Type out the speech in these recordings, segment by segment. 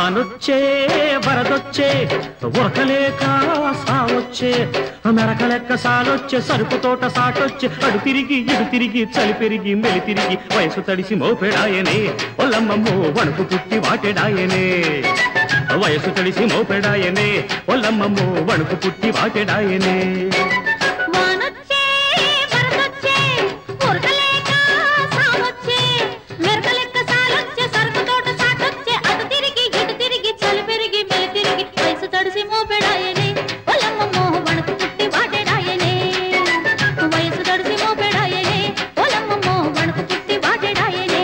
వానొచ్చే వరదొచ్చే ఉరకలేక సావొచ్చే మెరకలెక్క సాలొచ్చే సరుకు తోట సాటొచ్చే అడు తిరిగి ఇడు తిరిగి చలి పెరిగి మెలి తిరిగి వయసు తడిసి మోపెడాయనే ఒల్లమ్మమ్మో వణుకు పుట్టి వాటెడాయనే వయసు తడిసి మోపెడాయనే ఒల్లమ్మమ్మో వణుకు పుట్టి వాటెడాయనే వానొచ్చే వరదొచ్చే ఉరకలేక సావొచ్చే మెరకలెక్క సాలొచ్చే సరుకు తోట సాటొచ్చే అటు తిరిగి ఇటు తిరిగి చలి పెరిగి మెలి తిరిగి వయసు తడిసి మోపెడాయనే ఒలమ్మమ్మో వణుకు పుట్టి వాటెడాయనే వయసు తడిసి మోపెడాయనే ఒలమ్మమ్మో వణుకు పుట్టి వాటెడాయనే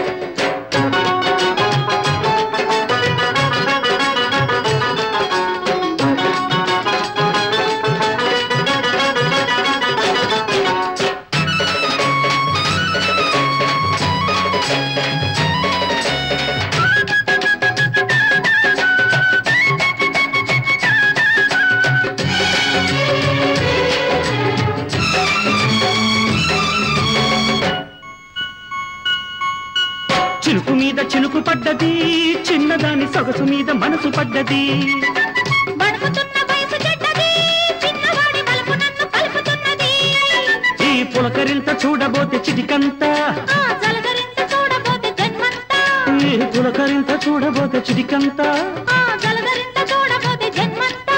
చినుకు మీద చినుకు పడ్డది చిన్నదాని సొగసు మీద మనసు పడ్డది వణుకుతున్న వయసు చెడ్డది చిన్నవాడి వలపు నన్ను కలుపుతున్నది ఈ పులకరింత చూడబోతే చిటికంత ఆ జలధరింత చూడబోతే జన్మంతా ఈ పులకరింత చూడబోతే చిటికంత ఆ జలధరింత చూడబోతే జన్మంతా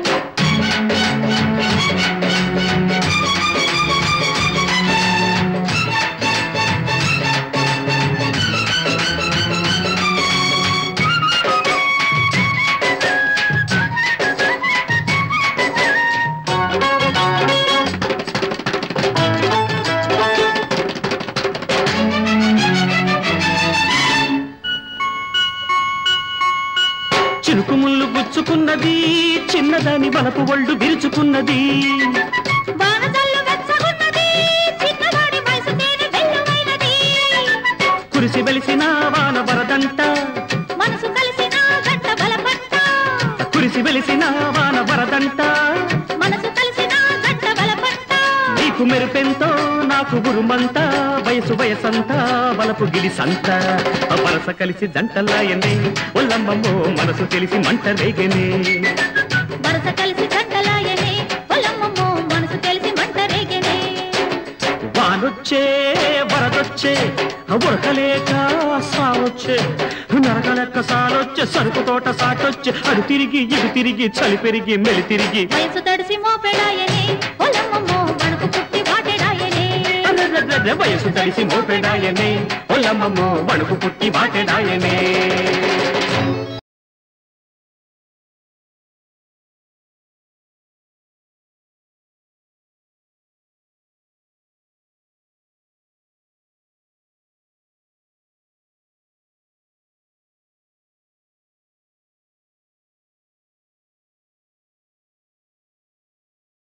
చినుకు ముళ్ళు గుచ్చుకున్నది చిన్నదాని వలపు ఒళ్ళు విరుచుకున్నది వానజల్లు వెచ్చగున్నది చిన్నవాడి వయసు తేనె వెల్లువైనది కురిసి వెలిసిన వాన వరదంట మనసు కలిసిన గంట బలపంట కురిసి వెలిసిన వాన వరదంట మనసు కలిసిన గంట బలపంట నీకు మెరుపెంతో నాకు గురుమంత వయసు వయసంతా వలపు గిలిసంత ఆ వరస కలిసి జంటలాయనే ఒల్లమ్మమ్మో మనసు తెలిసి మంట రేగనే వరస కలిసి గంటలాయనే పొలమ్మమ్మో మనసు తెలిసి మంట రేగెనే వానొచ్చే వరదొచ్చే ఉరకలేక సావొచ్చే నరకలెక్క సాలొచ్చే సరుకు తోట సాటొచ్చే అడు తిరిగి ఇడు తిరిగి చలి పెరిగి మెలి తిరిగి వయసు తడిసి మోపెడాయనే పొలమ్మమ్మో వణుకు పుట్టి వాటెడాయనే అర్రర్రర్ర వయసు తడిసి మోపెడాయనే ఒల్లమ్మమ్మో వణుకు పుట్టి వాటెడాయనే